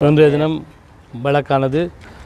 இன்றைய தினம் வழக்கானது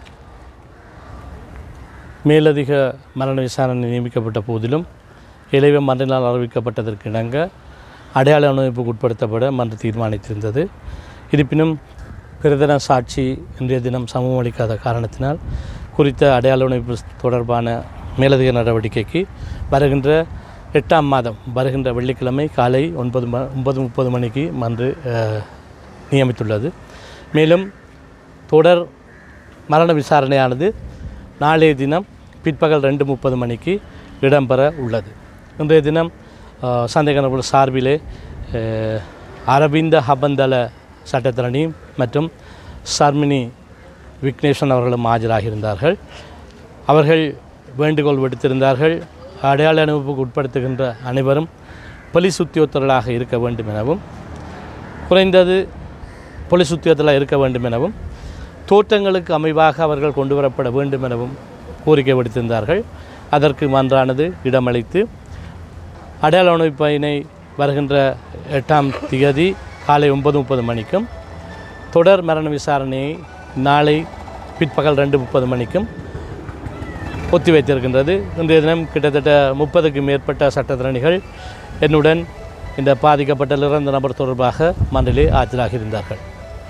மேலதிக மரண விசாரணை நியமிக்கப்பட்ட போதிலும் இளைவ மன்றினால் அறிவிக்கப்பட்டதற்கு இணங்க அடையாள அமைப்புக்கு உட்படுத்தப்பட மன்று தீர்மானித்திருந்தது இருப்பினும் பிரதன சாட்சி இன்றைய தினம் சமூகம் அளிக்காத காரணத்தினால் குறித்த அடையாள அமைப்பு தொடர்பான மேலதிக நடவடிக்கைக்கு வருகின்ற எட்டாம் மாதம் வருகின்ற வெள்ளிக்கிழமை காலை ஒன்பது ம ஒன்பது முப்பது மணிக்கு மன்று அஹ், நியமித்துள்ளது மேலும் தொடர் மரண விசாரணையானது நாளைய தினம் பிற்பகல் ரெண்டு முப்பது மணிக்கு இடம்பெற உள்ளது இன்றைய தினம் அஹ், சந்தேக நபர் சார்பிலே அஹ், அரவிந்த ஹபந்தல சட்டத்தரணி மற்றும் சர்மினி விக்னேஸ்வரன் அவர்களும் ஆஜராகியிருந்தார்கள் அவர்கள் வேண்டுகோள் விடுத்திருந்தார்கள் அடையாள அனுபவத்துக்கு உட்படுத்துகின்ற அனைவரும் போலீஸ் உத்தியோகத்தர்களாக இருக்க வேண்டும் எனவும் குறைந்தது போலீஸ் உத்தியோகத்தில் இருக்க வேண்டும் எனவும் தோற்றங்களுக்கு அமைவாக அவர்கள் கொண்டு வரப்பட வேண்டும் எனவும் கோரிக்கை விடுத்திருந்தார்கள் அதற்கு மன்றானது இடமளித்து அடையாள உணவுப்பயினை வருகின்ற எட்டாம் திகதி காலை ஒன்பது முப்பது மணிக்கும் தொடர் மரண விசாரணையை நாளை பிற்பகல் ரெண்டு முப்பது மணிக்கும் ஒத்தி வைத்திருக்கின்றது இன்றைய தினம் கிட்டத்தட்ட முப்பதுக்கு மேற்பட்ட சட்டத்திறனிகள் என்னுடன் இந்த பாதிக்கப்பட்ட இறந்த நபர் தொடர்பாக மன்றிலே ஆஜராகியிருந்தார்கள்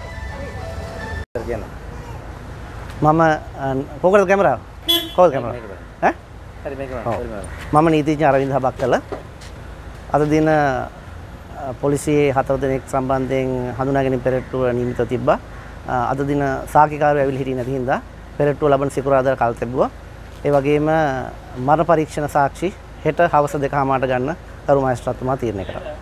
කියන මම පොකද කැමර කෝද කැමර මම නීතිඥ අරවිඳ හබක් කළ අද දින පොලිසියේ හතර දෙනෙක් සම්බන්ධයෙන් හඳුනාගෙන පෙරට්ටුව නීමිත තිබ්බා අද දින සාකිකාරු ඇවිල් හිටිය නැති හින්දා පෙරට්ටුව ලබන සිකුරාදා කල් තිබුවා ඒ වගේම මරණ පරීක්ෂණ සාක්ෂි හෙට හවස දෙක හමාට ගන්න කරු මහේස්ත්‍රාත්තුමා තීරණය කරා